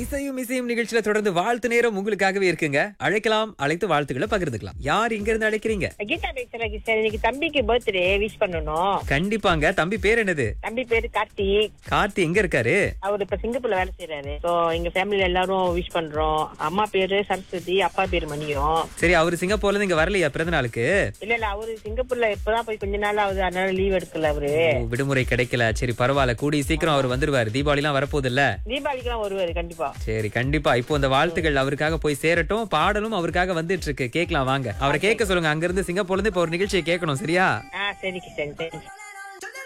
இசையும் இசையும் நிகழ்ச்சியில தொடர்ந்து வாழ்த்து நேரம் உங்களுக்காகவே இருக்குங்க அழைக்கலாம் அழைத்து வாழ்த்துக்களை பகிர்ந்துக்கலாம் யார் இங்க இருந்து அழைக்கிறீங்க கீதா பேசுறேன் கிருஷ்ணன் இன்னைக்கு தம்பிக்கு பர்த்டே விஷ் பண்ணணும் கண்டிப்பாங்க தம்பி பேர் என்னது தம்பி பேரு கார்த்திக் கார்த்தி எங்க இருக்காரு அவர் இப்ப சிங்கப்பூர்ல வேலை செய்யறாரு சோ எங்க ஃபேமிலில எல்லாரும் விஷ் பண்றோம் அம்மா பேரு சரஸ்வதி அப்பா பேரு மணியம் சரி அவரு சிங்கப்பூர்ல இருந்து இங்க வரலையா பிறந்த நாளுக்கு இல்ல இல்ல அவரு சிங்கப்பூர்ல இப்பதான் போய் கொஞ்ச நாள் ஆகுது அதனால லீவ் எடுக்கல அவரு ஓ, விடுமுறை கிடைக்கல சரி பரவாயில்ல கூடிய சீக்கிரம் அவர் வந்துருவாரு தீபாவளி எல்லாம் வரப்போகுது இல்ல தீபாவளிக்கு எல்லாம் வருவாரு கண்டிப்பா சரி கண்டிப்பா இப்போ இந்த வாழ்த்துக்கள் அவருக்காக போய் சேரட்டும் பாடலும் அவருக்காக வந்துட்டு இருக்கு கேட்கலாம் வாங்க அவரை கேட்க சொல்லுங்க அங்க இருந்து சிங்கப்பூர்ல இருந்து இப்ப ஒரு நிகழ்ச்சியை கேட்கணும் சரியா ஆ சரி கிருஷ்ணன் தேங்க்ஸ்